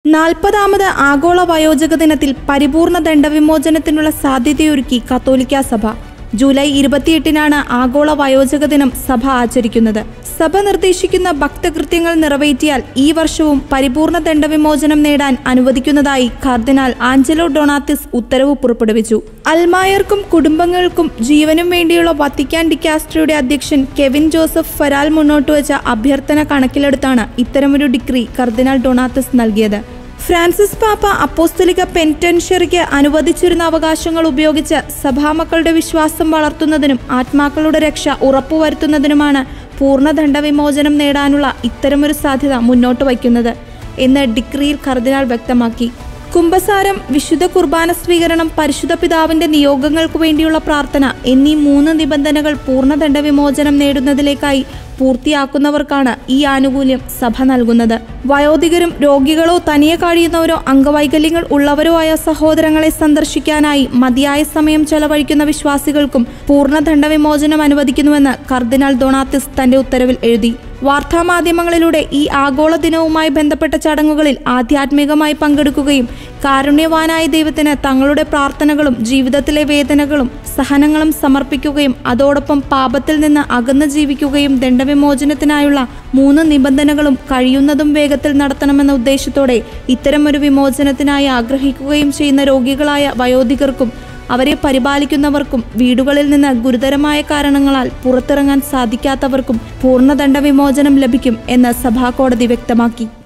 നാൽപ്പതാമത് ആഗോള വയോജക ദിനത്തിൽ പരിപൂർണ ദണ്ഡവിമോചനത്തിനുള്ള സാധ്യതയൊരുക്കി കത്തോലിക്ക സഭ ജൂലൈ ഇരുപത്തിയെട്ടിനാണ് ആഗോള വയോജക ദിനം സഭ ആചരിക്കുന്നത് സഭ നിർദ്ദേശിക്കുന്ന ഭക്തകൃത്യങ്ങൾ നിറവേറ്റിയാൽ ഈ വർഷവും പരിപൂർണ ദണ്ഡവിമോചനം നേടാൻ അനുവദിക്കുന്നതായി കർദിനാൾ ആഞ്ചലോ ഡൊണാത്തിസ് ഉത്തരവ് പുറപ്പെടുവിച്ചു അൽമായർക്കും കുടുംബങ്ങൾക്കും ജീവനും വേണ്ടിയുള്ള വത്തിക്കാൻ ഡിക്കാസ്ട്രിയുടെ അധ്യക്ഷൻ കെവിൻ ജോസഫ് ഫരാൽ മുന്നോട്ട് വെച്ച അഭ്യർത്ഥന കണക്കിലെടുത്താണ് ഇത്തരമൊരു ഡിഗ്രി കർദിനാൾ ഡൊണാത്തിസ് നൽകിയത് ഫ്രാൻസിസ് പാപ്പ അപ്പോസ്തലിക പെൻറ്റൻഷ്യറിക്ക് അനുവദിച്ചിരുന്ന അവകാശങ്ങൾ ഉപയോഗിച്ച് സഭാമക്കളുടെ വിശ്വാസം വളർത്തുന്നതിനും ആത്മാക്കളുടെ രക്ഷ ഉറപ്പുവരുത്തുന്നതിനുമാണ് പൂർണ്ണദണ്ഡ വിമോചനം നേടാനുള്ള ഇത്തരമൊരു സാധ്യത മുന്നോട്ട് വയ്ക്കുന്നത് എന്ന് ഡിക്രിയിൽ കർദിനാൾ വ്യക്തമാക്കി കുംഭസാരം വിശുദ്ധ കുർബാന സ്വീകരണം പരിശുദ്ധ പിതാവിന്റെ നിയോഗങ്ങൾക്ക് വേണ്ടിയുള്ള പ്രാർത്ഥന എന്നീ മൂന്ന് നിബന്ധനകൾ പൂർണ്ണദണ്ഡ വിമോചനം നേടുന്നതിലേക്കായി പൂർത്തിയാക്കുന്നവർക്കാണ് ഈ ആനുകൂല്യം സഭ നൽകുന്നത് വയോധികരും രോഗികളോ തനിയെ കഴിയുന്നവരോ അംഗവൈകല്യങ്ങൾ ഉള്ളവരോ ആയ സഹോദരങ്ങളെ സന്ദർശിക്കാനായി മതിയായ സമയം ചെലവഴിക്കുന്ന വിശ്വാസികൾക്കും പൂർണ്ണദണ്ഡ വിമോചനം അനുവദിക്കുന്നുവെന്ന് കർദിനാൾ ഡൊണാത്തിസ് തന്റെ ഉത്തരവിൽ എഴുതി വാർത്താമാധ്യമങ്ങളിലൂടെ ഈ ആഗോള ദിനവുമായി ബന്ധപ്പെട്ട ചടങ്ങുകളിൽ ആധ്യാത്മികമായി പങ്കെടുക്കുകയും കാരുണ്യവാനായ ദൈവത്തിന് തങ്ങളുടെ പ്രാർത്ഥനകളും ജീവിതത്തിലെ വേദനകളും സഹനങ്ങളും സമർപ്പിക്കുകയും അതോടൊപ്പം പാപത്തിൽ നിന്ന് അകന്നു ജീവിക്കുകയും ദണ്ഡവിമോചനത്തിനായുള്ള മൂന്ന് നിബന്ധനകളും കഴിയുന്നതും വേഗത്തിൽ നടത്തണമെന്ന ഉദ്ദേശത്തോടെ ഇത്തരമൊരു വിമോചനത്തിനായി ആഗ്രഹിക്കുകയും ചെയ്യുന്ന രോഗികളായ വയോധികർക്കും അവരെ പരിപാലിക്കുന്നവർക്കും വീടുകളിൽ നിന്ന് ഗുരുതരമായ കാരണങ്ങളാൽ പുറത്തിറങ്ങാൻ സാധിക്കാത്തവർക്കും പൂർണ്ണദണ്ഡ വിമോചനം ലഭിക്കും എന്ന് സഭാകോടതി വ്യക്തമാക്കി